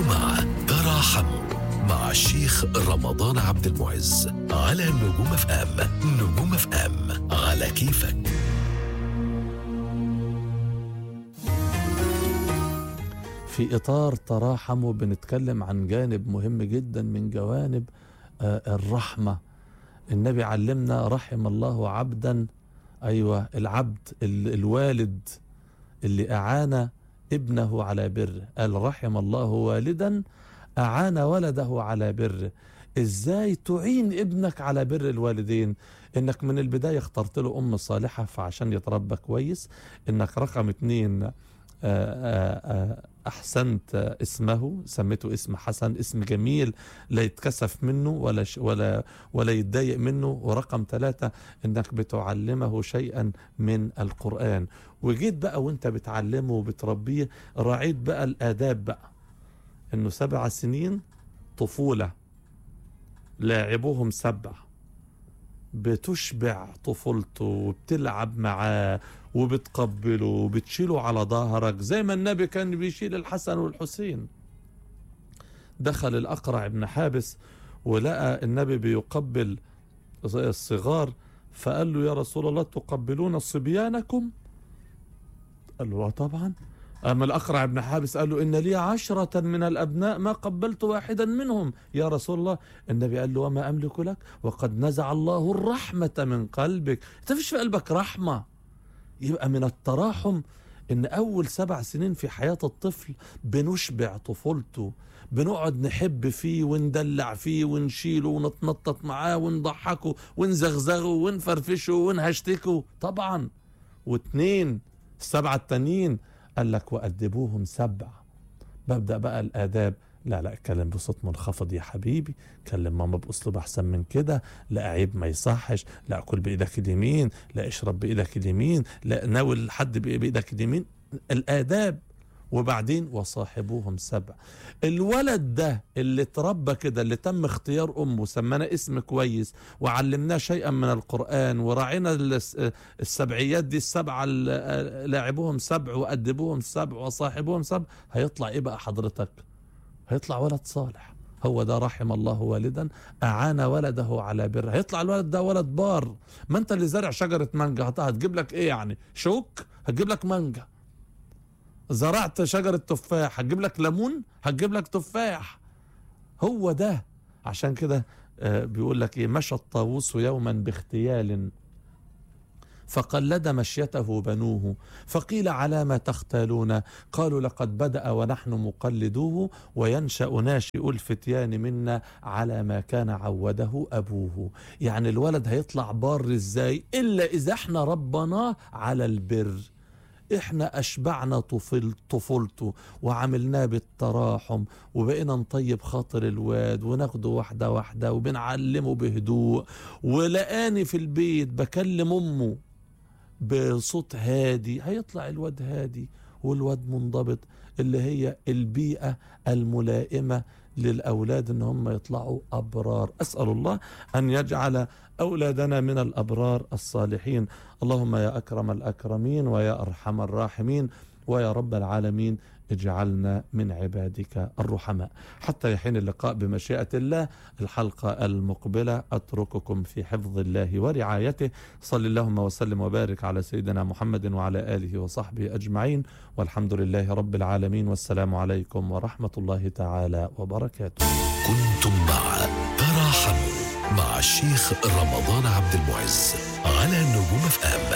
مع تراحموا مع الشيخ رمضان عبد المعز على نجوم اف ام نجوم اف ام على كيفك في إطار تراحموا بنتكلم عن جانب مهم جدا من جوانب آه، الرحمة النبي علمنا رحم الله عبدا أيوة العبد ال- الوالد اللي أعان ابنه على بره قال رحم الله والدا أعان ولده على بره ازاي تعين ابنك على بر الوالدين انك من البداية اخترت له ام صالحة فعشان يتربى كويس انك رقم اتنين آه، آه، آه، احسنت آه، اسمه سميته اسم حسن اسم جميل لا يتكسف منه ولا ش ولا ولا يتضايق منه ورقم ثلاثة انك بتعلمه شيئا من القرآن وجيت بقى وانت بتعلمه وبتربيه راعيت بقى الاداب بقى انه سبع سنين طفولة لاعبوهم سبع بتشبع طفولته وبتلعب معاه وبتقبله وبتشيله على ظهرك زي ما النبي كان بيشيل الحسن والحسين دخل الأقرع ابن حابس ولقى النبي بيقبل الصغار فقال له يا رسول الله تقبلون صبيانكم قال له آه طبعا أما الأقرع ابن حابس قال له إن لي عشرة من الأبناء ما قبلت واحدا منهم يا رسول الله النبي قال له وما أملك لك وقد نزع الله الرحمة من قلبك أنت فيش في قلبك رحمة يبقى من التراحم إن أول سبع سنين في حياة الطفل بنشبع طفولته بنقعد نحب فيه وندلع فيه ونشيله ونتنطط معاه ونضحكه ونزغزغه ونفرفشه ونهشتكه طبعا واتنين السبعة التانيين قال لك وأدبوهم سبع ببدأ بقى الآداب لا لا اتكلم بصوت منخفض يا حبيبي كلم ماما بأسلوب أحسن من كده لا عيب ما يصحش لا كل بإيدك اليمين لا اشرب بإيدك اليمين لا ناول حد بإ- بإيدك اليمين الآداب وبعدين وصاحبوهم سبع الولد ده اللي اتربى كده اللي تم اختيار امه سمانا اسم كويس وعلمناه شيئا من القران وراعينا الس- السبعيات دي السبعه ال- لاعبوهم سبع وادبوهم سبع وصاحبوهم سبع هيطلع ايه بقى حضرتك هيطلع ولد صالح هو ده رحم الله والدا أعان ولده على بره هيطلع الولد ده ولد بار ما انت اللي زارع شجرة مانجا هت- هتجيب لك ايه يعني شوك هتجيب لك مانجا زرعت شجرة تفاح هتجيب لك ليمون هتجيب لك تفاح هو ده عشان كده آه، بيقول لك ايه مشى الطاووس يوما باغتيال فقلد مشيته بنوه فقيل على ما تختالون قالوا لقد بدأ ونحن مقلدوه وينشأ ناشئ الفتيان منا على ما كان عوده أبوه يعني الولد هيطلع بار ازاي إلا إذا احنا ربناه على البر احنا اشبعنا طفل طفولته وعملناه بالتراحم وبقينا نطيب خاطر الواد وناخده واحدة واحدة وبنعلمه بهدوء ولقاني في البيت بكلم امه بصوت هادي هيطلع الواد هادي والواد منضبط اللي هي البيئة الملائمة للأولاد إن هم يطلعوا أبرار أسأل الله أن يجعل أولادنا من الأبرار الصالحين اللهم يا أكرم الأكرمين ويا أرحم الراحمين ويا رب العالمين اجعلنا من عبادك الرحماء حتى يحين اللقاء بمشيئة الله الحلقة المقبلة أترككم في حفظ الله ورعايته صل اللهم وسلم وبارك على سيدنا محمد وعلى آله وصحبه أجمعين والحمد لله رب العالمين والسلام عليكم ورحمة الله تعالى وبركاته كنتم مع تراحموا مع الشيخ رمضان عبد المعز على نجوم اف ام